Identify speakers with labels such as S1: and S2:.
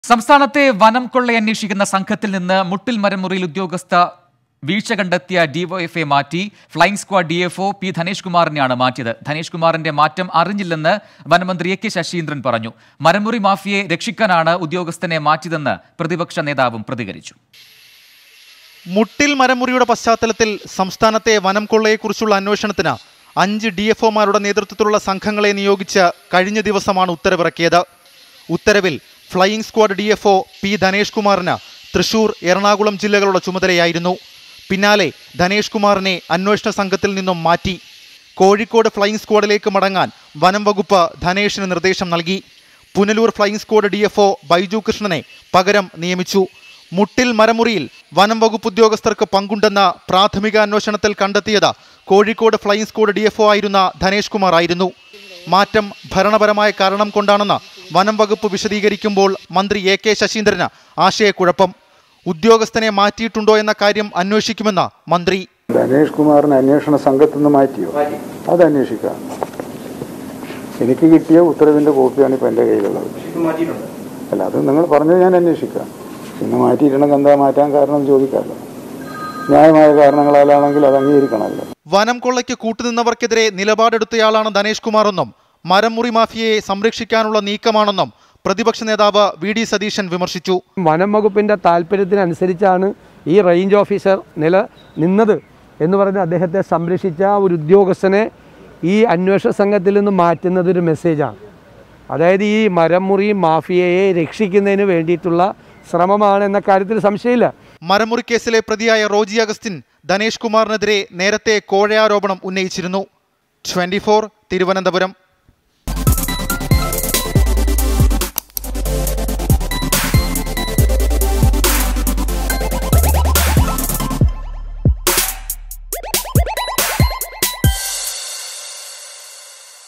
S1: സംസ്ഥാനത്തെ വനം കൊള്ളയന്വേഷിക്കുന്ന സംഘത്തിൽ നിന്ന് മുട്ടിൽ മരമുറിയിൽ ഉദ്യോഗസ്ഥ വീഴ്ച കണ്ടെത്തിയ ഡിവൈഎഫ്ഐ മാറ്റി flying squad DFO P Dhanesh കുമാറിനെയാണ് മാറ്റിയത് ധനേഷ് കുമാറിന്റെ മാറ്റം അറിഞ്ഞില്ലെന്ന് വനമന്ത്രി എ കെ ശശീന്ദ്രൻ പറഞ്ഞു മരമുറി മാഫിയെ രക്ഷിക്കാനാണ് ഉദ്യോഗസ്ഥനെ മാറ്റിയതെന്ന് പ്രതിപക്ഷ നേതാവും പ്രതികരിച്ചു
S2: മുട്ടിൽ മരമുറിയുടെ പശ്ചാത്തലത്തിൽ സംസ്ഥാനത്തെ വനം കൊള്ളയെക്കുറിച്ചുള്ള അന്വേഷണത്തിന് അഞ്ച് ഡി എഫ് ഒമാരുടെ നേതൃത്വത്തിലുള്ള സംഘങ്ങളെ നിയോഗിച്ച് കഴിഞ്ഞ ദിവസമാണ് ഉത്തരവിറക്കിയത് ഉത്തരവിൽ flying squad D F O P Dhanesh കുമാറിന് തൃശൂർ എറണാകുളം ജില്ലകളുടെ ചുമതലയായിരുന്നു പിന്നാലെ ധനേഷ് കുമാറിനെ അന്വേഷണ സംഘത്തിൽ നിന്നും മാറ്റി കോഴിക്കോട് ഫ്ലൈയിംഗ് സ്ക്വാഡിലേക്ക് മടങ്ങാൻ വനം വകുപ്പ് ധനേഷിന് നിർദ്ദേശം നൽകി Punalur flying squad D F O Baiju കൃഷ്ണനെ പകരം നിയമിച്ചു മുട്ടിൽ മരമുറിയിൽ വനം വകുപ്പ് ഉദ്യോഗസ്ഥർക്ക് പങ്കുണ്ടെന്ന പ്രാഥമിക അന്വേഷണത്തിൽ കണ്ടെത്തിയത് Kozhikode flying squad D F O ആയിരുന്ന ധനേഷ് കുമാർ ആയിരുന്നു മാറ്റം ഭരണപരമായ കാരണം കൊണ്ടാണെന്ന് വനം വകുപ്പ് വിശദീകരിക്കുമ്പോൾ മന്ത്രി എ കെ ശശീന്ദ്രന് ആശയക്കുഴപ്പം ഉദ്യോഗസ്ഥനെ മാറ്റിയിട്ടുണ്ടോ എന്ന കാര്യം അന്വേഷിക്കുമെന്ന് മന്ത്രി
S3: ധനേഷ് കുമാറിനെ അന്വേഷണ സംഘത്തിൽ നിന്ന് മാറ്റിയോ അത് അന്വേഷിക്കാം എനിക്ക് കിട്ടിയ ഉത്തരവിന്റെ കോപ്പിയാണ് ഇപ്പൊ എന്റെ കയ്യിലുള്ളത് അല്ല അത് നിങ്ങൾ പറഞ്ഞത് ഞാൻ അന്വേഷിക്കാം പിന്നെ മാറ്റിയിട്ടുണ്ടെങ്കിൽ എന്താ മാറ്റാൻ കാരണം ചോദിക്കാമല്ലോ ന്യായമായ കാരണങ്ങളാലാണെങ്കിൽ അത് അംഗീകരിക്കണമല്ലോ
S2: വനം കൊള്ളയ്ക്ക് കൂട്ടുനിന്നവർക്കെതിരെ നിലപാടെടുത്തയാളാണ് ധനേഷ് കുമാറെന്നും മരം മുറി മാഫിയയെ സംരക്ഷിക്കാനുള്ള നീക്കമാണെന്നും പ്രതിപക്ഷ നേതാവ് വി ഡി സതീശൻ വിമർശിച്ചു
S4: വനം വകുപ്പിൻ്റെ താല്പര്യത്തിനനുസരിച്ചാണ് ഈ റേഞ്ച് ഓഫീസർ നില നിന്നത് എന്ന് പറഞ്ഞ് അദ്ദേഹത്തെ സംരക്ഷിച്ച ഒരു ഉദ്യോഗസ്ഥനെ ഈ അന്വേഷണ സംഘത്തിൽ നിന്ന് മാറ്റുന്നത് ഒരു മെസ്സേജാണ് അതായത് ഈ മരം മുറി മാഫിയയെ രക്ഷിക്കുന്നതിന് വേണ്ടിയിട്ടുള്ള ശ്രമമാണ് എന്ന കാര്യത്തിൽ സംശയമില്ല
S2: മരമുറി കേസിലെ പ്രതിയായ റോജി അഗസ്റ്റിൻ ധനേഷ് കുമാറിനെതിരെ നേരത്തെ കോഴയാരോപണം ഉന്നയിച്ചിരുന്നു ട്വന്റി തിരുവനന്തപുരം